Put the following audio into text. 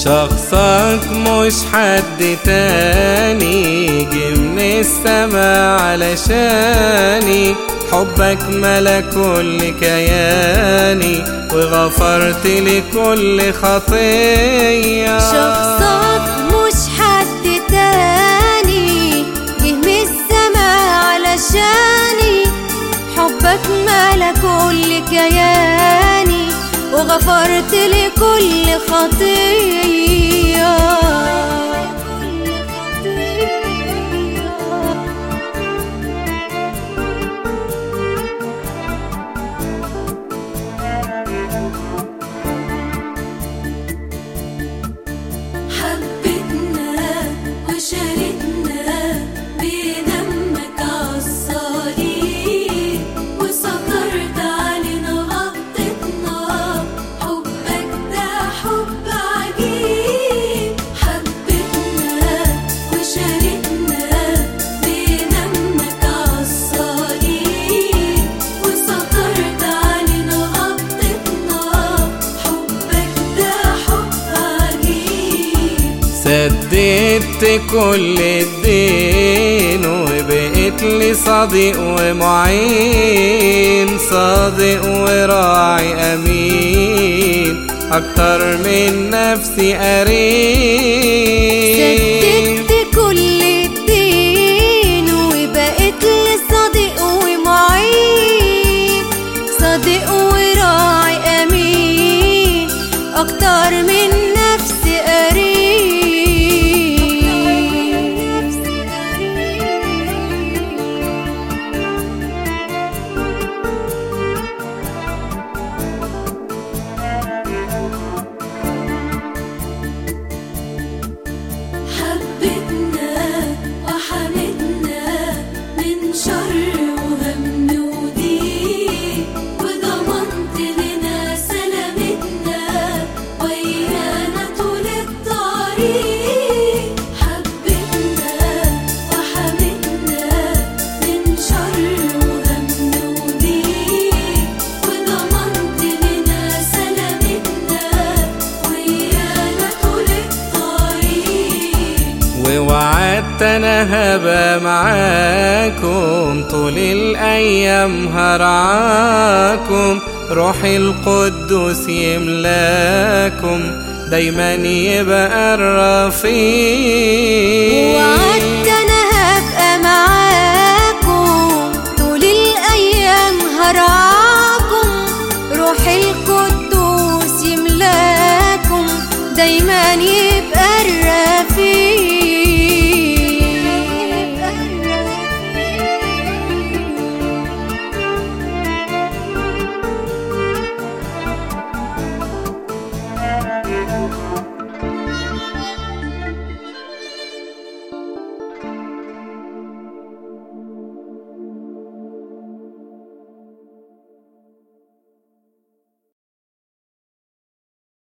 شخصك مش حد تاني جه من السما علشاني حبك ملا كل كياني وغفرت لكل خطية شخصك مش حد تاني جه من السما علشاني حبك ملا كل كياني وغفرت لكل خطيه حبتنا وشاركنا بدمك عالصليب وسترت علينا غطتنا حبك ده حب عجيب حبتنا وشاركنا بدمك عالصليب وسترت علينا غطتنا حبك ده حب عجيب سددت كل الدين وبقيت لي صديق ومعين صادق وراعي أمين أكتر من نفسي قريب سددت كل الدين وبقيت لي صديق ومعين صديق وراعي امين اكتر من نفسي قريب حبتنا وحمدنا من شر وهم وضيق وضمنت لنا سلامتنا ويانا طول الطريق حبتنا وحمدنا من شر وهم وضيق وضمنت لنا سلامتنا ويانا طول الطريق ووعدت انا هبقى معاكم طول الايام هرعاكم روحي القدوس يملاكم دايما يبقى الرفيق وعدت انا هبقى معاكم طول الايام هرعاكم روح القدوس يملاكم دايما